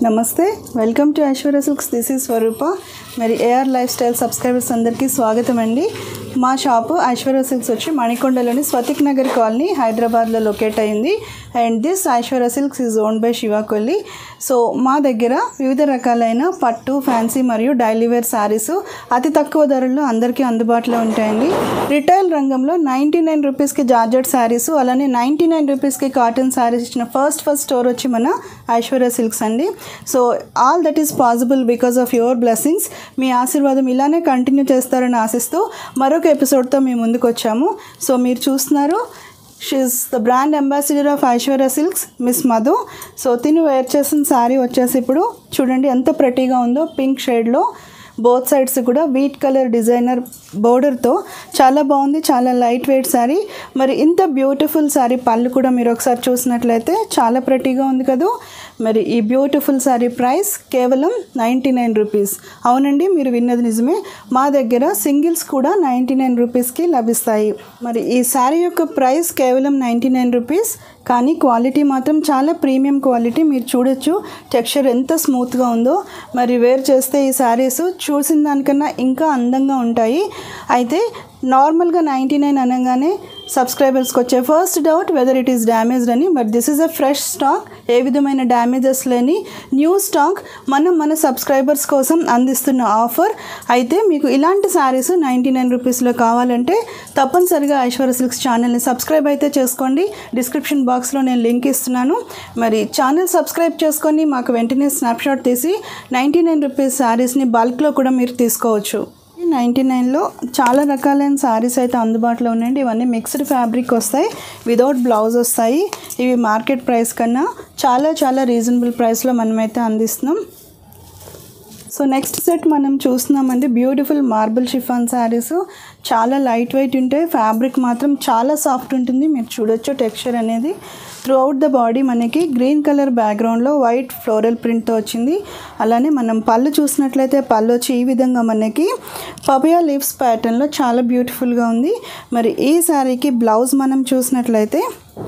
నమస్తే welcome to Aishwarya silks this is Swarupa మరి AR life style subscribers అందరికీ స్వాగతం అండి మా షాపు ఐశ్వర్య సిల్క్స్ వచ్చి మణికొండలోని స్వతిక్ నగర్ కాలనీ హైదరాబాద్లో లొకేట్ అయింది and this Aishwarya silks is own by Shiva Kolli so మా దగ్గర వివిధ రకాలైన పట్టు ఫ్యాన్సీ మరియు డైలీ వేర్ శారీస్ అతి తక్కువ ధరల్లో అందరికీ అందుబాటులో ఉంటాయండి రిటైల్ రంగంలో నైంటీ నైన్ రూపీస్కి జార్జెట్ శారీస్ అలానే నైంటీ నైన్ రూపీస్కి కాటన్ శారీస్ ఇచ్చిన ఫస్ట్ ఫస్ట్ స్టోర్ వచ్చి మన ఐశ్వర్య సిల్క్స్ అండి so all that is possible because of your blessings మీ ఆశీర్వాదం ఇలానే కంటిన్యూ చేస్తారని ఆశిస్తూ మరొక ఎపిసోడ్తో మేము ముందుకు వచ్చాము సో మీరు చూస్తున్నారు she's the brand ambassador of Aishwarya silks miss Madhu so తిను వేర్ చేసిన శారీ వచ్చేసి ఇప్పుడు చూడండి ఎంత ప్రటీగా ఉందో పింక్ షేడ్లో బోత్ సైడ్స్ కూడా వీట్ కలర్ డిజైనర్ బోర్డర్తో చాలా బాగుంది చాలా లైట్ వెయిట్ శారీ మరి ఇంత బ్యూటిఫుల్ శారీ పళ్ళు కూడా మీరు ఒకసారి చూసినట్లయితే చాలా ప్రటీగా ఉంది కదా మరి ఈ బ్యూటిఫుల్ శారీ ప్రైస్ కేవలం నైంటీ నైన్ రూపీస్ అవునండి మీరు విన్నది నిజమే మా దగ్గర సింగిల్స్ కూడా నైంటీ నైన్ రూపీస్కి లభిస్తాయి మరి ఈ శారీ యొక్క ప్రైస్ కేవలం నైంటీ నైన్ రూపీస్ కానీ క్వాలిటీ మాత్రం చాలా ప్రీమియం క్వాలిటీ మీరు చూడొచ్చు టెక్స్చర్ ఎంత స్మూత్గా ఉందో మరి వేర్ చేస్తే ఈ శారీస్ చూసిన దానికన్నా ఇంకా అందంగా ఉంటాయి అయితే నార్మల్గా నైంటీ నైన్ అనగానే సబ్స్క్రైబర్స్కి వచ్చే first doubt whether it is damaged అని but this is a fresh stock ఏ విధమైన డ్యామేజెస్ లేని న్యూ స్టాక్ మనం మన సబ్స్క్రైబర్స్ కోసం అందిస్తున్న ఆఫర్ అయితే మీకు ఇలాంటి శారీస్ నైంటీ నైన్ రూపీస్లో కావాలంటే తప్పనిసరిగా ఐశ్వర్య సిల్క్స్ ఛానల్ని సబ్స్క్రైబ్ అయితే చేసుకోండి డిస్క్రిప్షన్ బాక్స్లో నేను లింక్ ఇస్తున్నాను మరి ఛానల్ సబ్స్క్రైబ్ చేసుకొని మాకు వెంటనే స్నాప్షాట్ తీసి నైంటీ నైన్ రూపీస్ శారీస్ని బల్క్లో కూడా మీరు తీసుకోవచ్చు నైంటీ నైన్లో చాలా రకాలైన శారీస్ అయితే అందుబాటులో ఉన్నాయండి ఇవన్నీ మిక్స్డ్ ఫ్యాబ్రిక్ వస్తాయి వితౌట్ బ్లౌజ్ వస్తాయి ఇవి మార్కెట్ ప్రైస్ కన్నా చాలా చాలా రీజనబుల్ ప్రైస్లో మనమైతే అందిస్తున్నాం సో నెక్స్ట్ సెట్ మనం చూస్తున్నామండి బ్యూటిఫుల్ మార్బుల్ షిఫాన్ శారీస్ చాలా లైట్ వెయిట్ ఉంటాయి ఫ్యాబ్రిక్ మాత్రం చాలా సాఫ్ట్ ఉంటుంది మీరు చూడొచ్చు టెక్స్చర్ అనేది త్రూ అవుట్ ద బాడీ మనకి గ్రీన్ కలర్ బ్యాక్గ్రౌండ్లో వైట్ ఫ్లోరల్ ప్రింట్తో వచ్చింది అలానే మనం పళ్ళు చూసినట్లయితే పళ్ళు వచ్చి ఈ విధంగా మనకి పపియా లీవ్స్ ప్యాటర్న్లో చాలా బ్యూటిఫుల్గా ఉంది మరి ఈ శారీకి బ్లౌజ్ మనం చూసినట్లయితే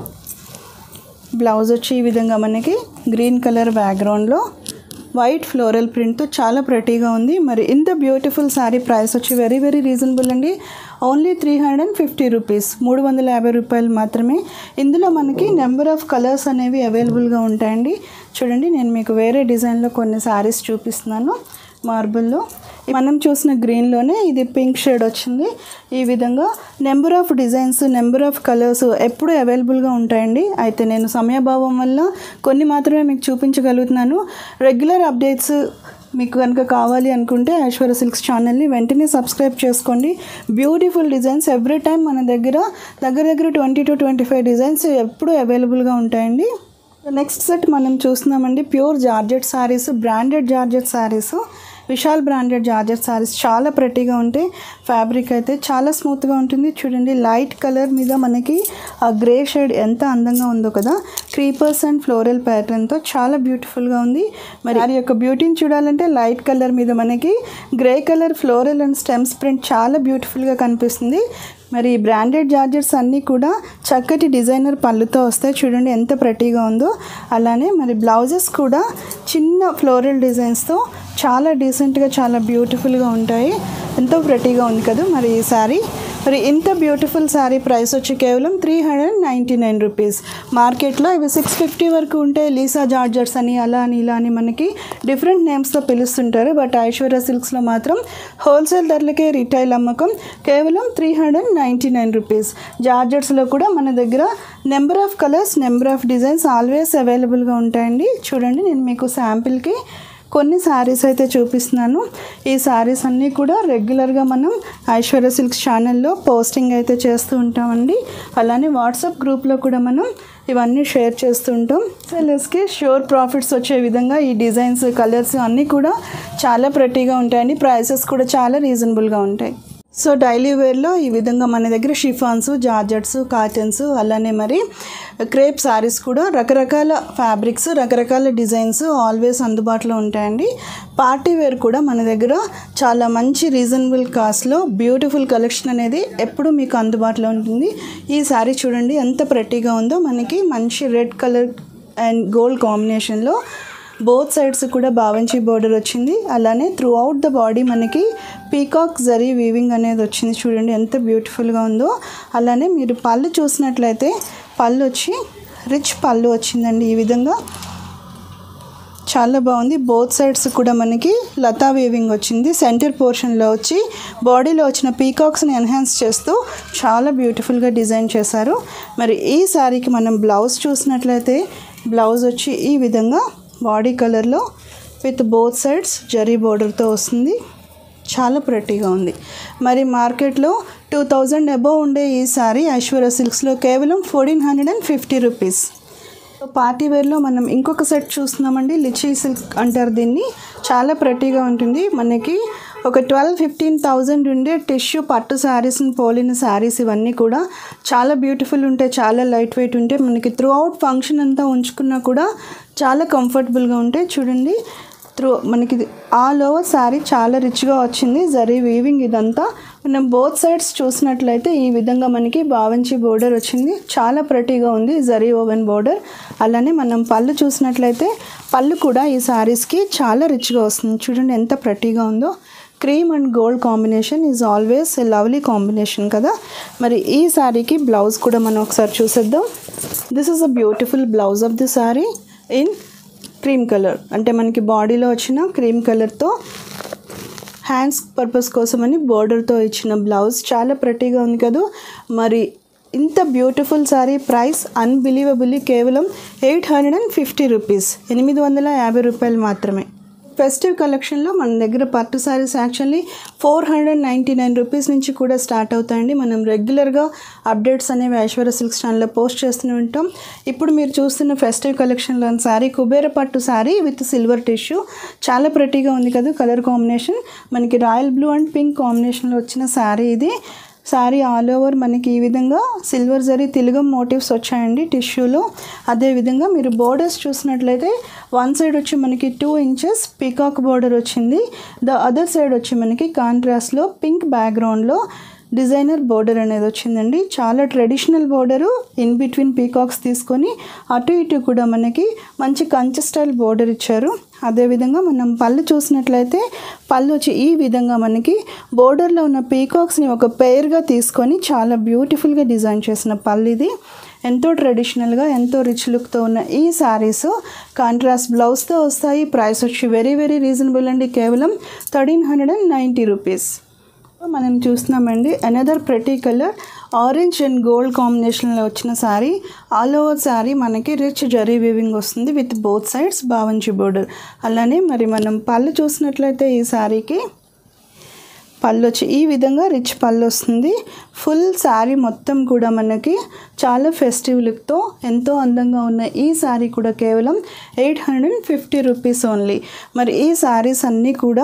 బ్లౌజ్ వచ్చి ఈ విధంగా మనకి గ్రీన్ కలర్ బ్యాక్గ్రౌండ్లో వైట్ ఫ్లోరల్ ప్రింట్తో చాలా ప్రటీగా ఉంది మరి ఇంత బ్యూటిఫుల్ శారీ ప్రైస్ వచ్చి వెరీ వెరీ రీజనబుల్ అండి only three hundred and fifty rupees మూడు వందల యాభై రూపాయలు మాత్రమే ఇందులో మనకి నెంబర్ ఆఫ్ కలర్స్ అనేవి అవైలబుల్గా ఉంటాయండి చూడండి నేను మీకు వేరే డిజైన్లో కొన్ని శారీస్ చూపిస్తున్నాను మార్బుల్లో మనం చూసిన గ్రీన్లోనే ఇది పింక్ షేడ్ వచ్చింది ఈ విధంగా number of designs number of colours ఎప్పుడు అవైలబుల్గా ఉంటాయండి అయితే నేను సమయభావం వల్ల కొన్ని మాత్రమే మీకు చూపించగలుగుతున్నాను రెగ్యులర్ అప్డేట్స్ మీకు కనుక కావాలి అనుకుంటే ఐశ్వర్య సిల్క్స్ ఛానల్ని వెంటనే సబ్స్క్రైబ్ చేసుకోండి బ్యూటిఫుల్ డిజైన్స్ ఎవ్రీ టైం మన దగ్గర దగ్గర దగ్గర twenty to twenty five designs ఎప్పుడు అవైలబుల్గా ఉంటాయండి నెక్స్ట్ సెట్ మనం చూస్తున్నామండి pure georgette saris branded georgette saris Vishal branded georgette saris చాలా ప్రటీగా ఉంటాయి ఫ్యాబ్రిక్ అయితే చాలా స్మూత్గా ఉంటుంది చూడండి లైట్ కలర్ మీద మనకి ఆ గ్రే షేడ్ ఎంత అందంగా ఉందో కదా క్రీపర్స్ అండ్ ఫ్లోరల్ ప్యాటర్న్తో చాలా బ్యూటిఫుల్గా ఉంది మరి వారి యొక్క బ్యూటీని చూడాలంటే లైట్ కలర్ మీద మనకి grey colour floral and stems print చాలా బ్యూటిఫుల్గా కనిపిస్తుంది మరి ఈ బ్రాండెడ్ జార్జెట్స్ అన్నీ కూడా చక్కటి డిజైనర్ పళ్ళుతో వస్తాయి చూడండి ఎంత ప్రటీగా ఉందో అలానే మరి బ్లౌజెస్ కూడా చిన్న ఫ్లోరల్ డిజైన్స్తో చాలా డీసెంట్గా చాలా బ్యూటిఫుల్గా ఉంటాయి ఎంతో ప్రటీగా ఉంది కదా మరి ఈ శారీ మరి ఇంత బ్యూటిఫుల్ శారీ ప్రైస్ వచ్చి కేవలం three hundred ninety nine rupees మార్కెట్లో ఇవి సిక్స్ ఫిఫ్టీ వరకు ఉంటే లీసా జార్జర్స్ అని అలా అని ఇలా అని మనకి డిఫరెంట్ నేమ్స్తో పిలుస్తుంటారు బట్ ఐశ్వర్య సిల్క్స్లో మాత్రం హోల్సేల్ ధరలకే రిటైల్ అమ్మకం కేవలం three hundred ninety nine rupees జార్జర్స్లో కూడా మన దగ్గర number of colours number of designs always అవైలబుల్గా ఉంటాయండి చూడండి నేను మీకు శాంపిల్కి కొన్ని శారీస్ అయితే చూపిస్తున్నాను ఈ శారీస్ అన్నీ కూడా రెగ్యులర్గా మనం ఐశ్వర్య సిల్క్స్ ఛానల్లో పోస్టింగ్ అయితే చేస్తూ ఉంటామండి అలానే వాట్సాప్ గ్రూప్లో కూడా మనం ఇవన్నీ షేర్ చేస్తూ ఉంటాం సెల్లర్స్కి షూర్ ప్రాఫిట్స్ వచ్చే విధంగా ఈ డిజైన్స్ కలర్స్ అన్నీ కూడా చాలా ప్రటీగా ఉంటాయండి ప్రైసెస్ కూడా చాలా రీజనబుల్గా ఉంటాయి సో డైలీ వేర్లో ఈ విధంగా మన దగ్గర షిఫాన్స్ జార్జెట్స్ కాటన్స్ అలానే మరి క్రేప్ శారీస్ కూడా రకరకాల ఫ్యాబ్రిక్స్ రకరకాల డిజైన్స్ ఆల్వేస్ అందుబాటులో ఉంటాయండి పార్టీ వేర్ కూడా మన దగ్గర చాలా మంచి రీజనబుల్ కాస్ట్లో బ్యూటిఫుల్ కలెక్షన్ అనేది ఎప్పుడు మీకు అందుబాటులో ఉంటుంది ఈ శారీ చూడండి ఎంత ప్రట్టిగా ఉందో మనకి మంచి రెడ్ కలర్ అండ్ గోల్డ్ కాంబినేషన్లో బోత్ సైడ్స్ కూడా బావంచి బోర్డర్ వచ్చింది అలానే త్రూ అవుట్ ద బాడీ మనకి పీకాక్ జరీ వీవింగ్ అనేది వచ్చింది చూడండి ఎంత బ్యూటిఫుల్గా ఉందో అలానే మీరు పళ్ళు చూసినట్లయితే పళ్ళు వచ్చి రిచ్ పళ్ళు వచ్చిందండి ఈ విధంగా చాలా బాగుంది బోత్ సైడ్స్ కూడా మనకి లతా వీవింగ్ వచ్చింది సెంటర్ పోర్షన్లో వచ్చి బాడీలో వచ్చిన పీకాక్స్ని ఎన్హాన్స్ చేస్తూ చాలా బ్యూటిఫుల్గా డిజైన్ చేశారు మరి ఈ శారీకి మనం బ్లౌజ్ చూసినట్లయితే బ్లౌజ్ వచ్చి ఈ విధంగా బాడీ కలర్లో విత్ బోత్ సైడ్స్ జరీ బోర్డర్తో వస్తుంది చాలా ప్రెట్టీగా ఉంది మరి మార్కెట్లో టూ థౌజండ్ అబోవ్ ఉండే ఈ సారీ ఐశ్వర్య సిల్క్స్లో కేవలం fourteen hundred and fifty rupees party వేర్లో మనం ఇంకొక సెట్ చూస్తున్నామండి లిచీ సిల్క్ అంటారు దీన్ని చాలా ప్రెట్టీగా ఉంటుంది మనకి ఒక ట్వెల్వ్ ఫిఫ్టీన్ థౌజండ్ ఉండే టిష్యూ పట్టు శారీస్ని పోలిన శారీస్ ఇవన్నీ కూడా చాలా బ్యూటిఫుల్ ఉంటాయి చాలా లైట్ వెయిట్ ఉంటాయి మనకి త్రూ అవుట్ ఫంక్షన్ అంతా ఉంచుకున్నా కూడా చాలా కంఫర్టబుల్గా ఉంటాయి చూడండి త్రూ మనకి ఆల్ ఓవర్ శారీ చాలా రిచ్గా వచ్చింది జరీ వీవింగ్ ఇదంతా మనం బోత్ సైడ్స్ చూసినట్లయితే ఈ విధంగా మనకి బావంచి బోర్డర్ వచ్చింది చాలా ప్రటీగా ఉంది జరీ ఓవెన్ బోర్డర్ అలానే మనం పళ్ళు చూసినట్లయితే పళ్ళు కూడా ఈ శారీస్కి చాలా రిచ్గా వస్తుంది చూడండి ఎంత ప్రటీగా ఉందో cream and gold combination is always a lovely combination కదా మరి ఈ శారీకి బ్లౌజ్ కూడా మనం ఒకసారి చూసేద్దాం this is a beautiful blouse of the sari in cream colour అంటే మనకి బాడీలో వచ్చిన క్రీమ్ కలర్తో హ్యాండ్స్ పర్పస్ కోసమని బోర్డర్తో ఇచ్చిన బ్లౌజ్ చాలా ప్రటీగా ఉంది కదా మరి ఇంత బ్యూటిఫుల్ సారీ ప్రైస్ అన్బిలీవబుల్లీ కేవలం eight hundred and fifty rupees ఎనిమిది వందల యాభై రూపాయలు మాత్రమే ఫెస్టివ్ కలెక్షన్లో మన దగ్గర పట్టు saris actually four hundred ninety nine rupees నుంచి కూడా స్టార్ట్ అవుతాయండి మనం రెగ్యులర్గా అప్డేట్స్ అనేవి ఐశ్వర్య సిల్క్ ఛానల్లో పోస్ట్ చేస్తూనే ఉంటాం ఇప్పుడు మీరు చూస్తున్న ఫెస్టివ్ కలెక్షన్లో శారీ కుబేర పట్టు శారీ విత్ సిల్వర్ టిష్యూ చాలా ప్రటీగా ఉంది కదా కలర్ కాంబినేషన్ మనకి రాయల్ బ్లూ అండ్ పింక్ కాంబినేషన్లో వచ్చిన శారీ ఇది శారీ ఆల్ ఓవర్ మనకి ఈ విధంగా సిల్వర్ జరీ తిలగం మోటివ్స్ వచ్చాయండి టిష్యూలో అదేవిధంగా మీరు బోర్డర్స్ చూసినట్లయితే వన్ సైడ్ వచ్చి మనకి టూ ఇంచెస్ పీకాక్ బోర్డర్ వచ్చింది ద అదర్ సైడ్ వచ్చి మనకి కాంట్రాస్ట్లో పింక్ బ్యాక్గ్రౌండ్లో డిజైనర్ బోర్డర్ అనేది వచ్చిందండి చాలా traditional border in between peacocks తీసుకొని అటు ఇటు కూడా మనకి మంచి కంచె స్టైల్ బోర్డర్ ఇచ్చారు అదేవిధంగా మనం పళ్ళు చూసినట్లయితే పళ్ళు వచ్చి ఈ విధంగా మనకి బోర్డర్లో ఉన్న పీకాక్స్ని ఒక పెయిర్గా తీసుకొని చాలా బ్యూటిఫుల్గా డిజైన్ చేసిన పళ్ళు ఇది ఎంతో ట్రెడిషనల్గా ఎంతో రిచ్ లుక్తో ఉన్న ఈ శారీస్ కాంట్రాస్ట్ బ్లౌజ్తో వస్తాయి ప్రైస్ వచ్చి వెరీ వెరీ రీజనబుల్ అండి కేవలం thirteen hundred and ninety rupees మనం చూస్తున్నామండి అనదర్ ప్రతి కలర్ ఆరెంజ్ అండ్ గోల్డ్ కాంబినేషన్లో వచ్చిన శారీ ఆల్ ఓవర్ శారీ మనకి రిచ్ జరీ వీవింగ్ వస్తుంది విత్ బోత్ సైడ్స్ బావంచి బోర్డర్ అలానే మరి మనం పళ్ళు చూసినట్లయితే ఈ శారీకి పళ్ళు వచ్చి ఈ విధంగా రిచ్ పళ్ళు వస్తుంది ఫుల్ శారీ మొత్తం కూడా మనకి చాలా ఫెస్టివ్ లుక్తో ఎంతో అందంగా ఉన్న ఈ శారీ కూడా కేవలం eight hundred and fifty rupees only మరి ఈ శారీస్ అన్నీ కూడా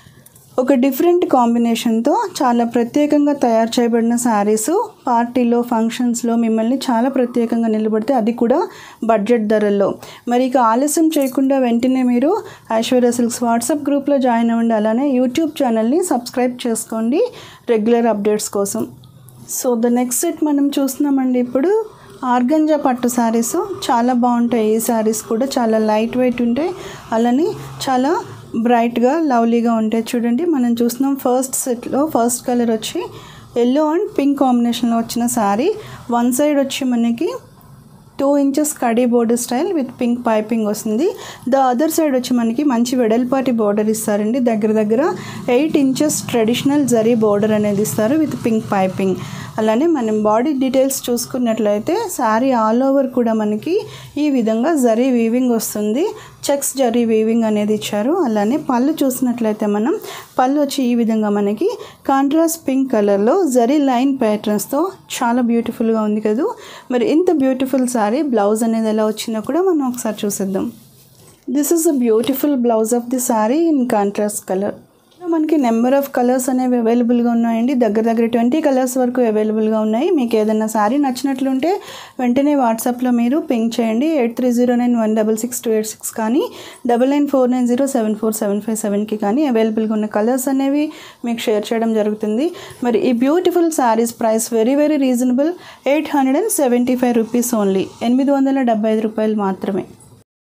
ఒక డిఫరెంట్ కాంబినేషన్తో చాలా ప్రత్యేకంగా తయారు చేయబడిన శారీస్ పార్టీలో ఫంక్షన్స్లో మిమ్మల్ని చాలా ప్రత్యేకంగా నిలబడితే అది కూడా బడ్జెట్ ధరల్లో మరి ఇక ఆలస్యం చేయకుండా వెంటనే మీరు ఐశ్వర్య సిల్క్స్ వాట్సాప్ గ్రూప్లో జాయిన్ అవ్వండి అలానే యూట్యూబ్ ఛానల్ని సబ్స్క్రైబ్ చేసుకోండి రెగ్యులర్ అప్డేట్స్ కోసం సో ద నెక్స్ట్ సెట్ మనం చూస్తున్నామండి ఇప్పుడు ఆర్గంజా పట్టు శారీస్ చాలా బాగుంటాయి ఈ శారీస్ కూడా చాలా లైట్ వెయిట్ ఉంటాయి అలానే చాలా బ్రైట్గా లవ్లీగా ఉంటాయి చూడండి మనం చూస్తున్నాం ఫస్ట్ సెట్లో ఫస్ట్ కలర్ వచ్చి ఎల్లో అండ్ పింక్ కాంబినేషన్లో వచ్చిన శారీ వన్ సైడ్ వచ్చి మనకి టూ ఇంచెస్ కడీ border style with pink piping వస్తుంది ద అదర్ సైడ్ వచ్చి మనకి మంచి వెడల్పాటి బోర్డర్ ఇస్తారండి దగ్గర దగ్గర eight inches traditional zari border అనేది ఇస్తారు విత్ పింక్ పైపింగ్ అలానే మనం బాడీ డీటెయిల్స్ చూసుకున్నట్లయితే శారీ ఆల్ ఓవర్ కూడా మనకి ఈ విధంగా జరీ వీవింగ్ వస్తుంది చెక్స్ జరీ వీవింగ్ అనేది ఇచ్చారు అలానే పళ్ళు చూసినట్లయితే మనం పళ్ళు వచ్చి ఈ విధంగా మనకి కాంట్రాస్ట్ పింక్ కలర్లో జరీ లైన్ ప్యాటర్న్స్తో చాలా బ్యూటిఫుల్గా ఉంది కదా మరి ఇంత బ్యూటిఫుల్ శారీ బ్లౌజ్ అనేది ఎలా వచ్చిందో కూడా మనం ఒకసారి చూసేద్దాం this is a beautiful blouse of the sari in contrast colour మనకి నెంబర్ ఆఫ్ కలర్స్ అనేవి అవైలబుల్గా ఉన్నాయండి దగ్గర దగ్గర ట్వంటీ కలర్స్ వరకు అవైలబుల్గా ఉన్నాయి మీకు ఏదైనా శారీ నచ్చినట్లుంటే వెంటనే వాట్సాప్లో మీరు పింక్ చేయండి eight three zero nine one double six two eight six కానీ double nine four nine zero seven four seven five సెవెన్కి కానీ అవైలబుల్గా ఉన్న కలర్స్ అనేవి మీకు షేర్ చేయడం జరుగుతుంది మరి ఈ beautiful saris price very very reasonable eight hundred and seventy five rupees only ఎనిమిది వందల డెబ్బై ఐదు రూపాయలు మాత్రమే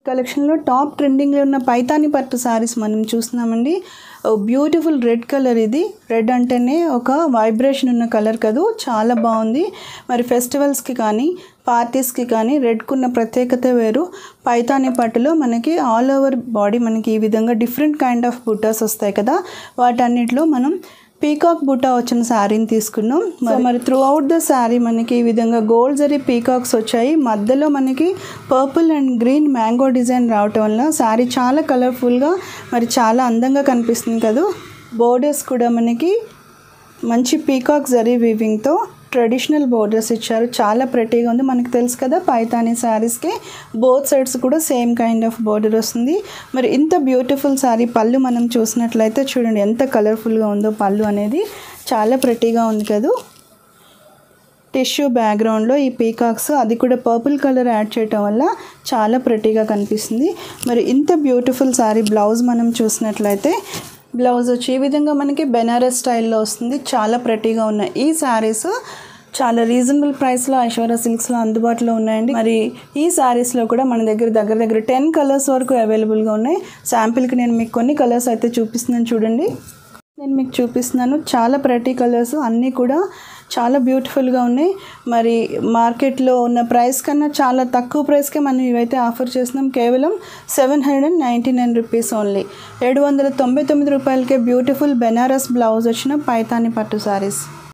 కలెక్షన్లో టాప్ ట్రెండింగ్లో ఉన్న పైతాని పట్టు శారీస్ మనం చూస్తున్నామండి బ్యూటిఫుల్ రెడ్ కలర్ ఇది రెడ్ అంటేనే ఒక వైబ్రేషన్ ఉన్న కలర్ కదూ చాలా బాగుంది మరి ఫెస్టివల్స్కి కానీ పార్టీస్కి కానీ రెడ్కున్న ప్రత్యేకత వేరు పైతాని పట్టులో మనకి ఆల్ ఓవర్ బాడీ మనకి ఈ విధంగా డిఫరెంట్ కైండ్ ఆఫ్ బుట్టాస్ వస్తాయి కదా వాటన్నిటిలో మనం పీకాక్ బుట్ట వచ్చిన శారీని తీసుకున్నాం సో మరి త్రూ అవుట్ ద శారీ మనకి ఈ విధంగా గోల్డ్ జరీ పీకాక్స్ వచ్చాయి మధ్యలో మనకి purple and green mango design రావటం వల్ల శారీ చాలా కలర్ఫుల్గా మరి చాలా అందంగా కనిపిస్తుంది కదా బోర్డర్స్ కూడా మనకి మంచి పీకాక్ జరీ వీవింగ్తో ట్రెడిషనల్ బోర్డర్స్ ఇచ్చారు చాలా ప్రెటీగా ఉంది మనకి తెలుసు కదా పైతానీ శారీస్కి బోత్ సైడ్స్ కూడా సేమ్ కైండ్ ఆఫ్ బోర్డర్ వస్తుంది మరి ఇంత బ్యూటిఫుల్ శారీ పళ్ళు మనం చూసినట్లయితే చూడండి ఎంత కలర్ఫుల్గా ఉందో పళ్ళు అనేది చాలా ప్రెటీగా ఉంది కదా టిష్యూ బ్యాక్గ్రౌండ్లో ఈ పీకాక్స్ అది కూడా పర్పుల్ కలర్ యాడ్ చేయటం వల్ల చాలా ప్రెటీగా కనిపిస్తుంది మరి ఇంత బ్యూటిఫుల్ శారీ బ్లౌజ్ మనం చూసినట్లయితే బ్లౌజ్ వచ్చి ఈ విధంగా మనకి బెనారస్ స్టైల్లో వస్తుంది చాలా ప్రెటీగా ఉన్నాయి ఈ శారీస్ చాలా రీజనబుల్ ప్రైస్లో ఐశ్వర్య సిల్క్స్లో అందుబాటులో ఉన్నాయండి మరి ఈ శారీస్లో కూడా మన దగ్గర దగ్గర దగ్గర టెన్ కలర్స్ వరకు అవైలబుల్గా ఉన్నాయి శాంపిల్కి నేను మీకు కొన్ని కలర్స్ అయితే చూపిస్తున్నాను చూడండి నేను మీకు చూపిస్తున్నాను చాలా ప్రటీ కలర్స్ అన్నీ కూడా చాలా బ్యూటిఫుల్గా ఉన్నాయి మరి మార్కెట్లో ఉన్న ప్రైస్ కన్నా చాలా తక్కువ ప్రైస్కే మనం ఇవైతే ఆఫర్ చేస్తున్నాం కేవలం seven hundred and ninety nine rupees only ఏడు వందల తొంభై తొమ్మిది రూపాయలకే బ్యూటిఫుల్ బెనారస్ బ్లౌజ్ వచ్చిన పైతాని పట్టు శారీస్